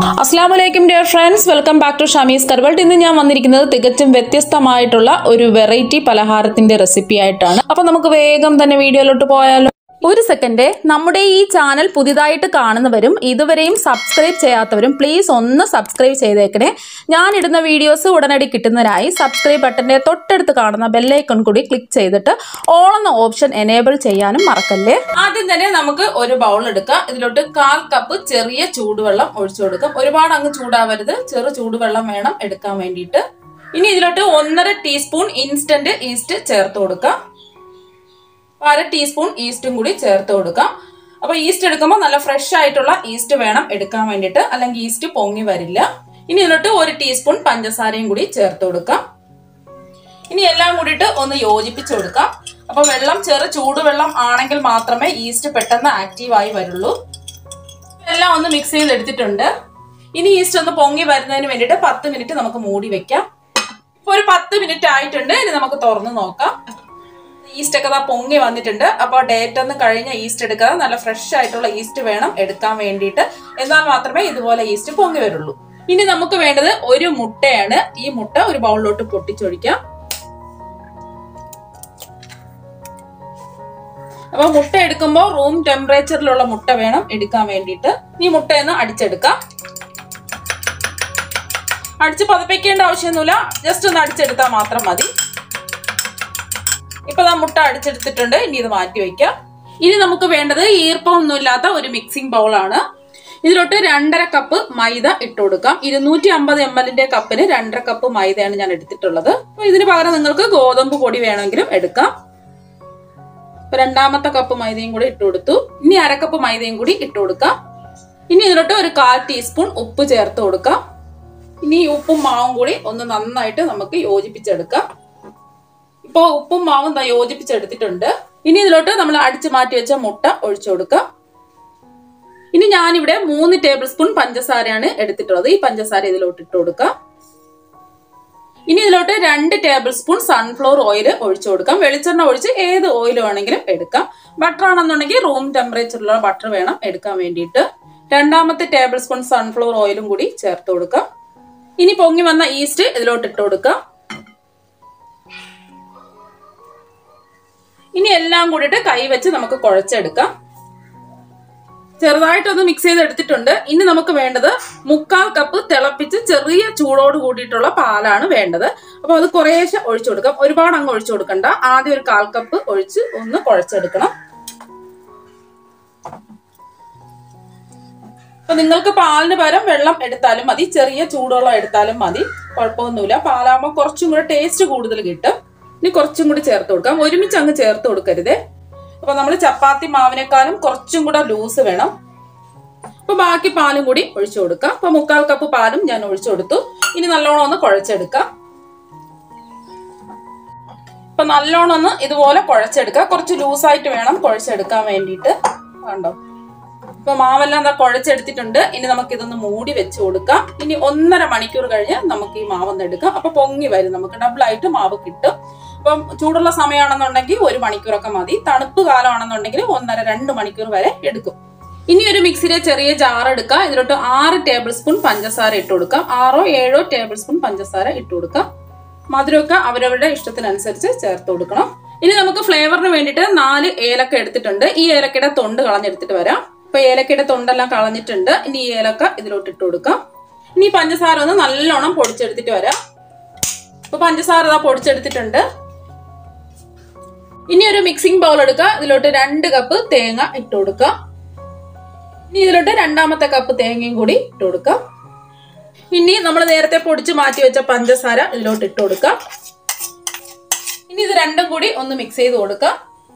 അസ്സാം വലൈക്കും dear friends welcome back to ഷമീസ് കർവൾട്ട് ഇന്ന് ഞാൻ വന്നിരിക്കുന്നത് തികച്ചും വ്യത്യസ്തമായിട്ടുള്ള ഒരു വെറൈറ്റി പലഹാരത്തിന്റെ റെസിപ്പി ആയിട്ടാണ് അപ്പൊ നമുക്ക് വേഗം തന്നെ വീഡിയോയിലോട്ട് പോയാലോ ഒരു സെക്കൻഡ് നമ്മുടെ ഈ ചാനൽ പുതിയതായിട്ട് കാണുന്നവരും ഇതുവരെയും സബ്സ്ക്രൈബ് ചെയ്യാത്തവരും പ്ലീസ് ഒന്ന് സബ്സ്ക്രൈബ് ചെയ്തേക്കണേ ഞാൻ ഇടുന്ന വീഡിയോസ് ഉടനടി കിട്ടുന്നതിനായി സബ്സ്ക്രൈബ് ബട്ടന്റെ തൊട്ടടുത്ത് കാണുന്ന ബെല്ലൈക്കൺ കൂടി ക്ലിക്ക് ചെയ്തിട്ട് ഓൾ എന്ന ഓപ്ഷൻ എനേബിൾ ചെയ്യാനും മറക്കല്ലേ ആദ്യം തന്നെ നമുക്ക് ഒരു ബൗൾ എടുക്കാം ഇതിലോട്ട് കാൽ കപ്പ് ചെറിയ ചൂടുവെള്ളം ഒഴിച്ചു കൊടുക്കാം ഒരുപാട് അങ്ങ് ചൂടാവരുത് ചെറു ചൂടുവെള്ളം വേണം എടുക്കാൻ വേണ്ടിയിട്ട് ഇനി ഇതിലോട്ട് ഒന്നര ടീസ്പൂൺ ഇൻസ്റ്റന്റ് ഈസ്റ്റ് ചേർത്ത് കൊടുക്കാം അര ടീസ്പൂൺ ഈസ്റ്റും കൂടി ചേർത്ത് കൊടുക്കാം അപ്പൊ ഈസ്റ്റ് എടുക്കുമ്പോൾ നല്ല ഫ്രഷ് ആയിട്ടുള്ള ഈസ്റ്റ് വേണം എടുക്കാൻ വേണ്ടിയിട്ട് അല്ലെങ്കിൽ ഈസ്റ്റ് പൊങ്ങി വരില്ല ഇനി ഇതിലോട്ട് ഒരു ടീസ്പൂൺ പഞ്ചസാരയും കൂടി ചേർത്ത് കൊടുക്കാം ഇനി എല്ലാം കൂടിയിട്ട് ഒന്ന് യോജിപ്പിച്ച് കൊടുക്കാം അപ്പൊ വെള്ളം ചെറു ചൂടുവെള്ളം ആണെങ്കിൽ മാത്രമേ ഈസ്റ്റ് പെട്ടെന്ന് ആക്റ്റീവ് ആയി വരുള്ളൂ എല്ലാം ഒന്ന് മിക്സ് ചെയ്തെടുത്തിട്ടുണ്ട് ഇനി ഈസ്റ്റ് ഒന്ന് പൊങ്ങി വരുന്നതിന് വേണ്ടിയിട്ട് പത്ത് മിനിറ്റ് നമുക്ക് മൂടി വെക്കാം ഇപ്പൊ ഒരു പത്ത് മിനിറ്റ് ആയിട്ടുണ്ട് ഇനി നമുക്ക് തുറന്ന് നോക്കാം ഈസ്റ്റ് ഒക്കെ പൊങ്ങി വന്നിട്ടുണ്ട് അപ്പോൾ ഡേറ്റ് ഒന്ന് കഴിഞ്ഞ ഈസ്റ്റ് എടുക്കാതെ നല്ല ഫ്രഷ് ആയിട്ടുള്ള ഈസ്റ്റ് വേണം എടുക്കാൻ വേണ്ടിയിട്ട് എന്നാൽ മാത്രമേ ഇതുപോലെ ഈസ്റ്റ് പൊങ്ങി വരുള്ളൂ ഇനി നമുക്ക് വേണ്ടത് ഒരു മുട്ടയാണ് ഈ മുട്ട ഒരു ബൗളിലോട്ട് പൊട്ടിച്ചൊഴിക്കാം അപ്പൊ മുട്ട എടുക്കുമ്പോൾ റൂം ടെമ്പറേച്ചറിലുള്ള മുട്ട വേണം എടുക്കാൻ വേണ്ടിയിട്ട് ഈ മുട്ടയൊന്ന് അടിച്ചെടുക്കാം അടിച്ച് പതപ്പിക്കേണ്ട ആവശ്യമൊന്നുമില്ല ജസ്റ്റ് ഒന്ന് അടിച്ചെടുത്താൽ മാത്രം മതി ഇപ്പൊ ആ മുട്ട അടിച്ചെടുത്തിട്ടുണ്ട് ഇനി ഇത് മാറ്റി വെക്കാം ഇനി നമുക്ക് വേണ്ടത് ഈർപ്പമൊന്നും ഇല്ലാത്ത ഒരു മിക്സിംഗ് ബൗളാണ് ഇതിലോട്ട് രണ്ടര കപ്പ് മൈദ ഇട്ട് കൊടുക്കാം ഇരുന്നൂറ്റി അമ്പത് എം എല്ലിന്റെ കപ്പിന് രണ്ടര കപ്പ് മൈദയാണ് ഞാൻ എടുത്തിട്ടുള്ളത് അപ്പൊ ഇതിന് പകരം നിങ്ങൾക്ക് ഗോതമ്പ് പൊടി വേണമെങ്കിലും എടുക്കാം അപ്പൊ രണ്ടാമത്തെ കപ്പ് മൈദയും കൂടി ഇട്ട് കൊടുത്തു ഇനി അരക്കപ്പ് മൈദയും കൂടി ഇട്ട് കൊടുക്കാം ഇനി ഇതിലോട്ട് ഒരു കാൽ ടീസ്പൂൺ ഉപ്പ് ചേർത്ത് കൊടുക്കാം ഇനി ഈ ഉപ്പും മാവും കൂടി ഒന്ന് നന്നായിട്ട് നമുക്ക് യോജിപ്പിച്ചെടുക്കാം ഇപ്പോൾ ഉപ്പും മാവും ദാ യോജിപ്പിച്ചെടുത്തിട്ടുണ്ട് ഇനി ഇതിലോട്ട് നമ്മൾ അടിച്ചു മാറ്റി വെച്ച മുട്ട ഒഴിച്ചു കൊടുക്കാം ഇനി ഞാനിവിടെ മൂന്ന് ടേബിൾ സ്പൂൺ പഞ്ചസാരയാണ് എടുത്തിട്ടുള്ളത് ഈ പഞ്ചസാര ഇതിലോട്ട് ഇട്ട് കൊടുക്കാം ഇനി ഇതിലോട്ട് രണ്ട് ടേബിൾ സ്പൂൺ സൺഫ്ലവർ ഓയിൽ ഒഴിച്ചു കൊടുക്കാം വെളിച്ചെണ്ണ ഒഴിച്ച് ഏത് ഓയിൽ വേണമെങ്കിലും എടുക്കാം ബട്ടർ ആണെന്നുണ്ടെങ്കിൽ റൂം ടെമ്പറേച്ചറിലുള്ള ബട്ടർ വേണം എടുക്കാൻ വേണ്ടിയിട്ട് രണ്ടാമത്തെ ടേബിൾ സ്പൂൺ സൺഫ്ലവർ ഓയിലും കൂടി ചേർത്ത് കൊടുക്കാം ഇനി പൊങ്ങി വന്ന ഈസ്റ്റ് ഇതിലോട്ട് ഇട്ട് കൊടുക്കാം ഇനി എല്ലാം കൂടിയിട്ട് കൈ വെച്ച് നമുക്ക് കുഴച്ചെടുക്കാം ചെറുതായിട്ടൊന്ന് മിക്സ് ചെയ്ത് എടുത്തിട്ടുണ്ട് ഇനി നമുക്ക് വേണ്ടത് മുക്കാൽ കപ്പ് തിളപ്പിച്ച് ചെറിയ ചൂടോട് കൂടിയിട്ടുള്ള പാലാണ് വേണ്ടത് അപ്പൊ അത് കുറേശ്ശെ ഒഴിച്ചു കൊടുക്കാം ഒരുപാട് അങ്ങ് ഒഴിച്ചു കൊടുക്കണ്ട ആദ്യം ഒരു കാൽ കപ്പ് ഒഴിച്ച് ഒന്ന് കുഴച്ചെടുക്കണം അപ്പൊ നിങ്ങൾക്ക് പാലിന് പകരം വെള്ളം എടുത്താലും മതി ചെറിയ ചൂടുവെള്ളം എടുത്താലും മതി കുഴപ്പമൊന്നുമില്ല പാലാകുമ്പോൾ കുറച്ചും കൂടെ ടേസ്റ്റ് കൂടുതൽ കിട്ടും ഇനി കുറച്ചും കൂടി ചേർത്ത് കൊടുക്കാം ഒരുമിച്ച് അങ്ങ് ചേർത്ത് കൊടുക്കരുതേ അപ്പൊ നമ്മൾ ചപ്പാത്തി മാവിനേക്കാളും കുറച്ചും കൂടെ ലൂസ് വേണം അപ്പൊ ബാക്കി പാലും കൂടി ഒഴിച്ചു കൊടുക്കാം അപ്പൊ മുക്കാൽ കപ്പ് പാലും ഞാൻ ഒഴിച്ചു കൊടുത്തു ഇനി നല്ലോണം ഒന്ന് കുഴച്ചെടുക്കാം അപ്പൊ നല്ലോണം ഒന്ന് ഇതുപോലെ കുഴച്ചെടുക്കാം കുറച്ച് ലൂസായിട്ട് വേണം കുഴച്ചെടുക്കാൻ വേണ്ടിയിട്ട് കണ്ടോ ഇപ്പൊ മാവെല്ലാം എന്താ കുഴച്ചെടുത്തിട്ടുണ്ട് ഇനി നമുക്ക് ഇതൊന്ന് മൂടി വെച്ച് കൊടുക്കാം ഇനി ഒന്നര മണിക്കൂർ കഴിഞ്ഞ് നമുക്ക് ഈ മാവൊന്ന് എടുക്കാം അപ്പൊ പൊങ്ങി വരും നമുക്ക് ഡബിൾ ആയിട്ട് മാവ് കിട്ടും അപ്പം ചൂടുള്ള സമയമാണെന്നുണ്ടെങ്കിൽ ഒരു മണിക്കൂറൊക്കെ മതി തണുപ്പ് കാലമാണെന്നുണ്ടെങ്കിൽ ഒന്നര രണ്ട് മണിക്കൂർ വരെ എടുക്കും ഇനി ഒരു മിക്സിയിലെ ചെറിയ ജാർ എടുക്കാം ഇതിലോട്ട് ആറ് ടേബിൾ സ്പൂൺ പഞ്ചസാര ഇട്ട് കൊടുക്കാം ആറോ ഏഴോ ടേബിൾ സ്പൂൺ പഞ്ചസാര ഇട്ട് കൊടുക്കാം മധുരമൊക്കെ അവരവരുടെ ഇഷ്ടത്തിനനുസരിച്ച് ചേർത്ത് കൊടുക്കണം ഇനി നമുക്ക് ഫ്ലേവറിന് വേണ്ടിയിട്ട് നാല് ഏലക്ക എടുത്തിട്ടുണ്ട് ഈ ഏലക്കയുടെ തൊണ്ട് കളഞ്ഞെടുത്തിട്ട് വരാം ഇപ്പൊ ഏലക്കയുടെ തൊണ്ടെല്ലാം കളഞ്ഞിട്ടുണ്ട് ഇനി ഈ ഏലക്ക ഇതിലോട്ട് ഇട്ട് കൊടുക്കാം ഇനി പഞ്ചസാര ഒന്ന് നല്ലോണം പൊടിച്ചെടുത്തിട്ട് വരാം ഇപ്പൊ പഞ്ചസാര ഇതാ പൊടിച്ചെടുത്തിട്ടുണ്ട് ഇനി ഒരു മിക്സിംഗ് ബൗൾ എടുക്കുക ഇതിലോട്ട് രണ്ട് കപ്പ് തേങ്ങ ഇട്ട് കൊടുക്കാം ഇനി ഇതിലോട്ട് രണ്ടാമത്തെ കപ്പ് തേങ്ങയും കൂടി ഇട്ട് കൊടുക്കാം ഇനി നമ്മൾ നേരത്തെ പൊടിച്ച് മാറ്റി വെച്ച പഞ്ചസാര ഇതിലോട്ട് ഇട്ട് കൊടുക്കാം ഇനി ഇത് രണ്ടും കൂടി ഒന്ന് മിക്സ് ചെയ്ത് കൊടുക്കാം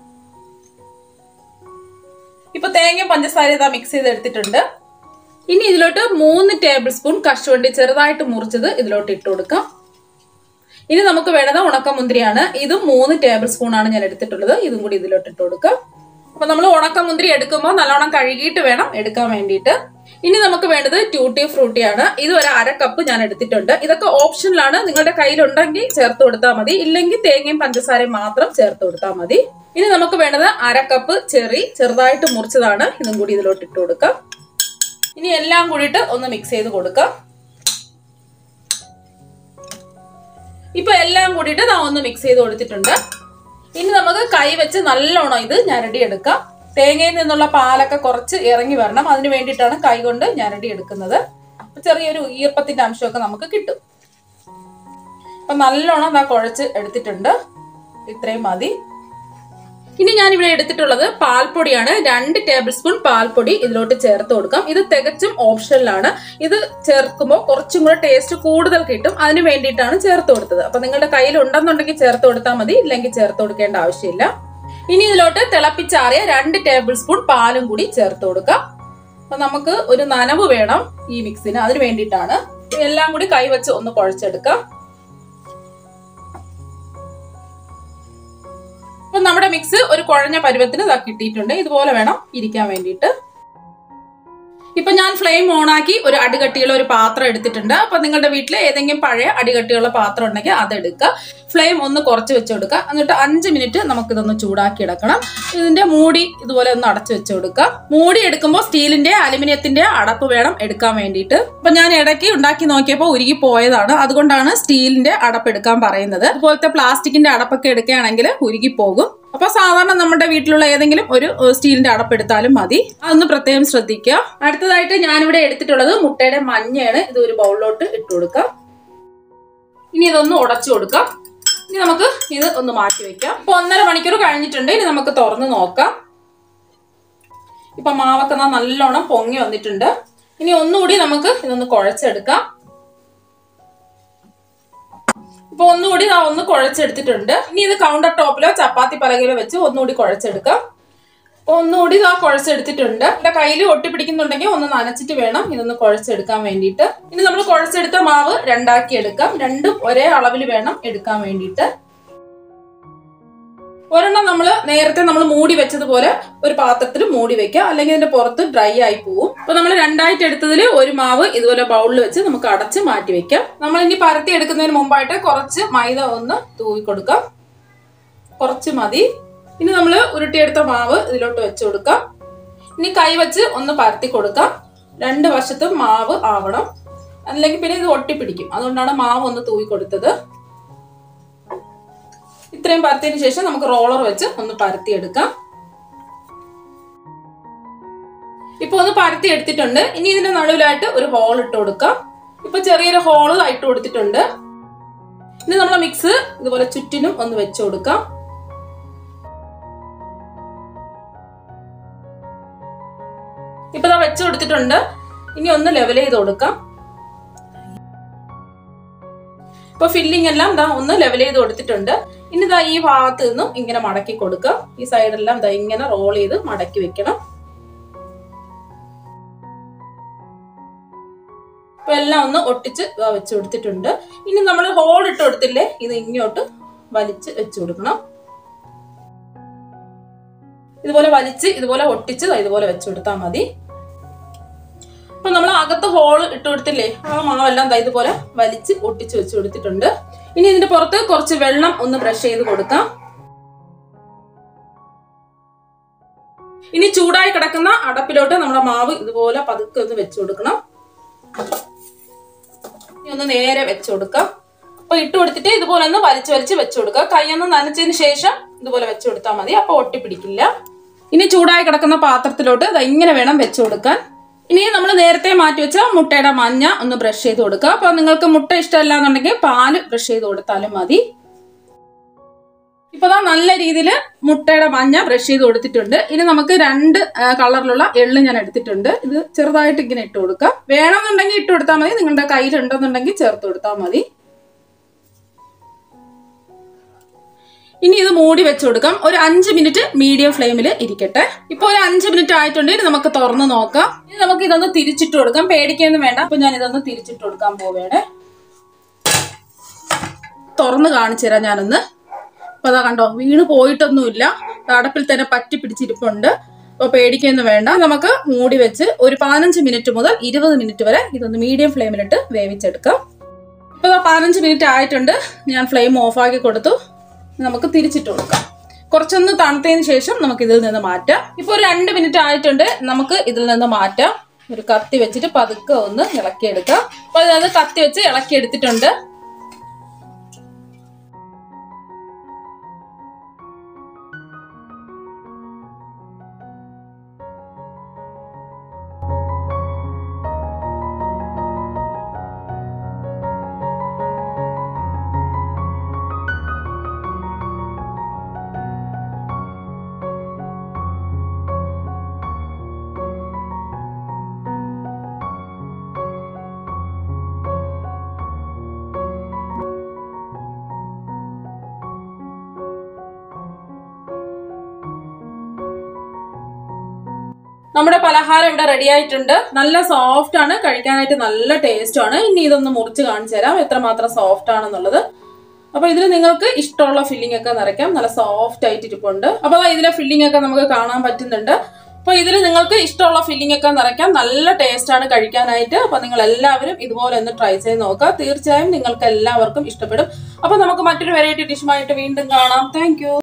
ഇപ്പൊ തേങ്ങയും പഞ്ചസാര ഇതാ മിക്സ് ചെയ്ത് എടുത്തിട്ടുണ്ട് ഇനി ഇതിലോട്ട് മൂന്ന് ടേബിൾ സ്പൂൺ കശുവണ്ടി ചെറുതായിട്ട് മുറിച്ചത് ഇതിലോട്ട് ഇട്ട് കൊടുക്കാം ഇനി നമുക്ക് വേണ്ടത് ഉണക്കമുന്തിരിയാണ് ഇതും മൂന്ന് ടേബിൾ സ്പൂൺ ആണ് ഞാൻ എടുത്തിട്ടുള്ളത് ഇതും കൂടി ഇതിലോട്ട് ഇട്ട് കൊടുക്കാം അപ്പൊ നമ്മൾ ഉണക്കമുന്തിരി എടുക്കുമ്പോൾ നല്ലോണം കഴുകിയിട്ട് വേണം എടുക്കാൻ വേണ്ടിയിട്ട് ഇനി നമുക്ക് വേണ്ടത് ട്യൂട്ടി ഫ്രൂട്ടിയാണ് ഇത് ഒരു അര കപ്പ് ഞാൻ എടുത്തിട്ടുണ്ട് ഇതൊക്കെ ഓപ്ഷനിലാണ് നിങ്ങളുടെ കയ്യിലുണ്ടെങ്കിൽ ചേർത്ത് കൊടുത്താൽ മതി ഇല്ലെങ്കിൽ തേങ്ങയും പഞ്ചസാരയും മാത്രം ചേർത്ത് കൊടുത്താൽ മതി ഇനി നമുക്ക് വേണ്ടത് അര കപ്പ് ചെറി ചെറുതായിട്ട് മുറിച്ചതാണ് ഇതും കൂടി ഇതിലോട്ട് ഇട്ട് കൊടുക്കാം ഇനി എല്ലാം കൂടിയിട്ട് ഒന്ന് മിക്സ് ചെയ്ത് കൊടുക്കാം ഇപ്പൊ എല്ലാം കൂടിയിട്ട് നാ ഒന്ന് മിക്സ് ചെയ്ത് കൊടുത്തിട്ടുണ്ട് ഇനി നമുക്ക് കൈ വെച്ച് നല്ലോണം ഇത് ഞരടി എടുക്കാം തേങ്ങയിൽ നിന്നുള്ള പാലൊക്കെ കുറച്ച് ഇറങ്ങി വരണം അതിന് വേണ്ടിയിട്ടാണ് കൈ കൊണ്ട് ഞരടി എടുക്കുന്നത് അപ്പൊ ചെറിയൊരു ഈർപ്പത്തിന്റെ അംശമൊക്കെ നമുക്ക് കിട്ടും അപ്പൊ നല്ലോണം നാ കുഴച്ച് എടുത്തിട്ടുണ്ട് ഇത്രയും മതി ഇനി ഞാൻ ഇവിടെ എടുത്തിട്ടുള്ളത് പാൽപ്പൊടിയാണ് രണ്ട് ടേബിൾ സ്പൂൺ പാൽപ്പൊടി ഇതിലോട്ട് ചേർത്ത് കൊടുക്കാം ഇത് തികച്ചും ഓപ്ഷനിലാണ് ഇത് ചേർക്കുമ്പോൾ കുറച്ചും കൂടെ ടേസ്റ്റ് കൂടുതൽ കിട്ടും അതിന് വേണ്ടിയിട്ടാണ് ചേർത്ത് കൊടുത്തത് അപ്പൊ നിങ്ങളുടെ കയ്യിൽ ഉണ്ടെന്നുണ്ടെങ്കിൽ ചേർത്ത് കൊടുത്താൽ മതി ഇല്ലെങ്കിൽ ചേർത്ത് കൊടുക്കേണ്ട ആവശ്യമില്ല ഇനി ഇതിലോട്ട് തിളപ്പിച്ചാറിയ രണ്ട് ടേബിൾ സ്പൂൺ പാലും കൂടി ചേർത്ത് കൊടുക്കാം അപ്പൊ നമുക്ക് ഒരു നനവ് വേണം ഈ മിക്സിന് അതിന് വേണ്ടിയിട്ടാണ് എല്ലാം കൂടി കൈവച്ച് ഒന്ന് കുഴച്ചെടുക്കാം അപ്പൊ നമ്മുടെ മിക്സ് ഒരു കുഴഞ്ഞ പരുവത്തിന് ഇതാ കിട്ടിയിട്ടുണ്ട് ഇതുപോലെ വേണം ഇരിക്കാൻ വേണ്ടിയിട്ട് ഇപ്പൊ ഞാൻ ഫ്ലെയിം ഓണാക്കി ഒരു അടികട്ടിയുള്ള ഒരു പാത്രം എടുത്തിട്ടുണ്ട് അപ്പൊ നിങ്ങളുടെ വീട്ടിൽ ഏതെങ്കിലും പഴയ അടികട്ടിയുള്ള പാത്രം ഉണ്ടെങ്കിൽ അതെടുക്കുക ഫ്ലെയിം ഒന്ന് കുറച്ച് വെച്ച് കൊടുക്കുക എന്നിട്ട് അഞ്ച് മിനിറ്റ് നമുക്കിതൊന്ന് ചൂടാക്കി എടുക്കണം ഇതിന്റെ മൂടി ഇതുപോലെ ഒന്ന് അടച്ചു വെച്ച് കൊടുക്കുക മൂടി എടുക്കുമ്പോൾ സ്റ്റീലിന്റെ അലുമിനിയത്തിന്റെ അടപ്പ് വേണം എടുക്കാൻ വേണ്ടിയിട്ട് അപ്പൊ ഞാൻ ഇടയ്ക്ക് ഉണ്ടാക്കി നോക്കിയപ്പോൾ ഉരുകി പോയതാണ് അതുകൊണ്ടാണ് സ്റ്റീലിന്റെ അടപ്പ് എടുക്കാൻ പറയുന്നത് അതുപോലത്തെ പ്ലാസ്റ്റിക്കിന്റെ അടപ്പൊക്കെ എടുക്കുകയാണെങ്കിൽ ഉരുകി പോകും അപ്പൊ സാധാരണ നമ്മുടെ വീട്ടിലുള്ള ഏതെങ്കിലും ഒരു ഏഹ്, സ്റ്റീലിന്റെ അടപ്പ് എടുത്താലും മതി അതൊന്ന് പ്രത്യേകം ശ്രദ്ധിക്കുക അടുത്തതായിട്ട് ഞാനിവിടെ എടുത്തിട്ടുള്ളത് മുട്ടയുടെ മഞ്ഞയാണ് ഇത് ഒരു ബൗളിലോട്ട് ഇട്ട് കൊടുക്കാം ഇനി ഇതൊന്ന് ഉടച്ചു കൊടുക്കാം ഇനി നമുക്ക് ഇത് ഒന്ന് മാറ്റി വെക്കാം ഇപ്പൊ ഒന്നര മണിക്കൂർ കഴിഞ്ഞിട്ടുണ്ട് ഇനി നമുക്ക് തുറന്ന് നോക്കാം ഇപ്പൊ മാവൊക്കെ ദാ നല്ലോണം പൊങ്ങി വന്നിട്ടുണ്ട് ഇനി ഒന്നുകൂടി നമുക്ക് ഇതൊന്ന് കുഴച്ചെടുക്കാം ഇപ്പൊ ഒന്നുകൂടി ദാ ഒന്ന് കുഴച്ചെടുത്തിട്ടുണ്ട് ഇനി ഇത് കൗണ്ടർ ടോപ്പിലോ ചപ്പാത്തി പലകയിലോ വെച്ച് ഒന്നുകൂടി കുഴച്ചെടുക്കാം അപ്പൊ ഒന്നുകൂടി ഇതാ കുഴച്ചെടുത്തിട്ടുണ്ട് എന്റെ കയ്യിൽ ഒട്ടിപ്പിടിക്കുന്നുണ്ടെങ്കിൽ ഒന്ന് നനച്ചിട്ട് വേണം ഇതൊന്ന് കുഴച്ചെടുക്കാൻ വേണ്ടിയിട്ട് ഇനി നമ്മൾ കുഴച്ചെടുത്ത മാവ് രണ്ടാക്കി എടുക്കാം രണ്ടും ഒരേ അളവിൽ വേണം എടുക്കാൻ വേണ്ടിയിട്ട് ഒരെണ്ണം നമ്മൾ നേരത്തെ നമ്മൾ മൂടി വെച്ചതുപോലെ ഒരു പാത്രത്തിൽ മൂടി വെക്കുക അല്ലെങ്കിൽ ഇതിന്റെ പുറത്ത് ഡ്രൈ ആയി പോവും അപ്പൊ നമ്മൾ രണ്ടായിട്ട് എടുത്തതിൽ ഒരു മാവ് ഇതുപോലെ ബൗളിൽ വെച്ച് നമുക്ക് അടച്ച് മാറ്റി വെക്കാം നമ്മൾ ഇനി പരത്തി എടുക്കുന്നതിന് മുമ്പായിട്ട് കുറച്ച് മൈദ ഒന്ന് തൂവി കൊടുക്കാം കുറച്ച് മതി ഇനി നമ്മൾ ഉരുട്ടിയെടുത്ത മാവ് ഇതിലോട്ട് വെച്ച് കൊടുക്കാം ഇനി കൈ വെച്ച് ഒന്ന് പരത്തി കൊടുക്കാം രണ്ട് വശത്തും മാവ് ആവണം അല്ലെങ്കിൽ പിന്നെ ഇത് ഒട്ടിപ്പിടിക്കും അതുകൊണ്ടാണ് മാവ് ഒന്ന് തൂവി കൊടുത്തത് ഇത്രയും പരത്തിയതിനു ശേഷം നമുക്ക് റോളർ വെച്ച് ഒന്ന് പരത്തിയെടുക്കാം ഇപ്പൊ ഒന്ന് പരത്തി എടുത്തിട്ടുണ്ട് ഇനി ഇതിന്റെ നടുവിലായിട്ട് ഒരു ഹോൾ ഇട്ട് കൊടുക്കാം ഇപ്പൊ ചെറിയൊരു ഹോള് ഇട്ട് കൊടുത്തിട്ടുണ്ട് ഇനി നമ്മളെ മിക്സ് ഇതുപോലെ ചുറ്റിനും ഒന്ന് വെച്ചു കൊടുക്കാം ഇപ്പൊ ഇതാ വെച്ചു കൊടുത്തിട്ടുണ്ട് ഇനി ഒന്ന് ലെവൽ ചെയ്ത് കൊടുക്കാം ഇപ്പൊ ഫില്ലിംഗ് എല്ലാം ദാ ഒന്ന് ലെവൽ ചെയ്ത് കൊടുത്തിട്ടുണ്ട് ഇനി ദാ ഈ ഭാഗത്ത് നിന്നും ഇങ്ങനെ മടക്കി കൊടുക്കാം ഈ സൈഡെല്ലാം ദാ ഇങ്ങനെ റോൾ ചെയ്ത് മടക്കി വെക്കണം അപ്പൊ എല്ലാം ഒന്ന് ഒട്ടിച്ച് ദാ വെച്ച് കൊടുത്തിട്ടുണ്ട് ഇനി നമ്മൾ ഹോൾ ഇട്ട് കൊടുത്തില്ലേ ഇത് ഇങ്ങോട്ട് വലിച്ച് വെച്ച് കൊടുക്കണം ഇതുപോലെ വലിച്ച് ഇതുപോലെ ഒട്ടിച്ച് ദാ ഇതുപോലെ വെച്ച് കൊടുത്താൽ മതി അപ്പൊ നമ്മൾ അകത്ത് ഹോള് ഇട്ട് കൊടുത്തില്ലേ ആ മാവെല്ലാം ദാ ഇതുപോലെ വലിച്ച് ഒട്ടിച്ച് വെച്ച് കൊടുത്തിട്ടുണ്ട് ഇനി ഇതിന്റെ പുറത്ത് കുറച്ച് വെള്ളം ഒന്ന് ബ്രഷ് ചെയ്ത് കൊടുക്കാം ഇനി ചൂടായി കിടക്കുന്ന അടപ്പിലോട്ട് നമ്മുടെ മാവ് ഇതുപോലെ പതുക്കെ ഒന്ന് വെച്ച് കൊടുക്കണം ഇനി ഒന്ന് നേരെ വെച്ച് കൊടുക്കാം അപ്പൊ ഇട്ട് കൊടുത്തിട്ട് ഇതുപോലെ ഒന്ന് വലിച്ച് വലിച്ച് വെച്ച് കൊടുക്കുക കൈ ഒന്ന് നനച്ചതിന് ശേഷം ഇതുപോലെ വെച്ച് കൊടുത്താൽ മതി അപ്പൊ ഒട്ടിപ്പിടിക്കില്ല ഇനി ചൂടായി കിടക്കുന്ന പാത്രത്തിലോട്ട് ദാ ഇങ്ങനെ വേണം വെച്ച് കൊടുക്കാൻ ഇനി നമ്മൾ നേരത്തെ മാറ്റി വെച്ച മുട്ടയുടെ മഞ്ഞ ഒന്ന് ബ്രഷ് ചെയ്ത് കൊടുക്കുക അപ്പൊ നിങ്ങൾക്ക് മുട്ട ഇഷ്ടമല്ല എന്നുണ്ടെങ്കിൽ പാല് ബ്രഷ് ചെയ്ത് കൊടുത്താലും മതി ഇപ്പൊ ദാ നല്ല രീതിയിൽ മുട്ടയുടെ മഞ്ഞ ബ്രഷ് ചെയ്ത് കൊടുത്തിട്ടുണ്ട് ഇനി നമുക്ക് രണ്ട് ആ, കളറിലുള്ള എള്ള് ഞാൻ എടുത്തിട്ടുണ്ട് ഇത് ചെറുതായിട്ട് ഇങ്ങനെ ഇട്ട് കൊടുക്കാം വേണമെന്നുണ്ടെങ്കിൽ ഇട്ട് കൊടുത്താൽ മതി നിങ്ങളുടെ കയ്യിലുണ്ടെന്നുണ്ടെങ്കിൽ ചേർത്ത് കൊടുത്താൽ മതി ഇനി ഇത് മൂടി വെച്ച് കൊടുക്കാം ഒരു അഞ്ച് മിനിറ്റ് മീഡിയം ഫ്ലെയിമിൽ ഇരിക്കട്ടെ ഇപ്പൊ ഒരു അഞ്ച് മിനിറ്റ് ആയിട്ടുണ്ട് ഇനി നമുക്ക് തുറന്ന് നോക്കാം ഇനി നമുക്ക് ഇതൊന്ന് തിരിച്ചിട്ട് കൊടുക്കാം പേടിക്കൊന്നും വേണ്ട അപ്പൊ ഞാൻ ഇതൊന്ന് തിരിച്ചിട്ട് കൊടുക്കാൻ പോവേണേ തുറന്ന് കാണിച്ചു തരാം ഞാനൊന്ന് അപ്പൊ അതാ കണ്ടോ വീണ് പോയിട്ടൊന്നുമില്ല ഇത് അടപ്പിൽ തന്നെ പറ്റി പിടിച്ചിരിപ്പുണ്ട് അപ്പൊ പേടിക്കൊന്നും വേണ്ട നമുക്ക് മൂടി വെച്ച് ഒരു പതിനഞ്ച് മിനിറ്റ് മുതൽ ഇരുപത് മിനിറ്റ് വരെ ഇതൊന്ന് മീഡിയം ഫ്ലെയിമിലിട്ട് വേവിച്ചെടുക്കാം ഇപ്പൊ ദാ പതിനഞ്ച് മിനിറ്റ് ആയിട്ടുണ്ട് ഞാൻ ഫ്ലെയിം ഓഫാക്കി കൊടുത്തു നമുക്ക് തിരിച്ചിട്ട് കൊടുക്കാം കുറച്ചൊന്ന് തണുത്തതിന് ശേഷം നമുക്ക് ഇതിൽ നിന്ന് മാറ്റാം ഇപ്പൊ ഒരു രണ്ട് മിനിറ്റ് ആയിട്ടുണ്ട് നമുക്ക് ഇതിൽ നിന്ന് മാറ്റാം ഒരു കത്തി വെച്ചിട്ട് പതുക്കെ ഒന്ന് ഇളക്കിയെടുക്കാം അപ്പൊ അത് കത്തി വെച്ച് ഇളക്കിയെടുത്തിട്ടുണ്ട് നമ്മുടെ പലഹാരം ഇവിടെ റെഡി ആയിട്ടുണ്ട് നല്ല സോഫ്റ്റ് ആണ് കഴിക്കാനായിട്ട് നല്ല ടേസ്റ്റ് ആണ് ഇനി ഇതൊന്ന് മുറിച്ച് കാണിച്ചു തരാം എത്രമാത്രം സോഫ്റ്റ് ആണെന്നുള്ളത് അപ്പൊ ഇതിൽ നിങ്ങൾക്ക് ഇഷ്ടമുള്ള ഫില്ലിംഗ് ഒക്കെ നിറയ്ക്കാം നല്ല സോഫ്റ്റ് ആയിട്ട് ഇരിപ്പുണ്ട് അപ്പൊ ദാ ഇതിലെ ഫില്ലിംഗ് ഒക്കെ നമുക്ക് കാണാൻ പറ്റുന്നുണ്ട് അപ്പൊ ഇതിൽ നിങ്ങൾക്ക് ഇഷ്ടമുള്ള ഫില്ലിംഗ് ഒക്കെ നിറയ്ക്കാം നല്ല ടേസ്റ്റ് ആണ് കഴിക്കാനായിട്ട് അപ്പൊ നിങ്ങൾ എല്ലാവരും ഇതുപോലെ ഒന്ന് ട്രൈ ചെയ്ത് നോക്കുക തീർച്ചയായും നിങ്ങൾക്ക് എല്ലാവർക്കും ഇഷ്ടപ്പെടും അപ്പൊ നമുക്ക് മറ്റൊരു വെറൈറ്റി ഡിഷുമായിട്ട് വീണ്ടും കാണാം താങ്ക്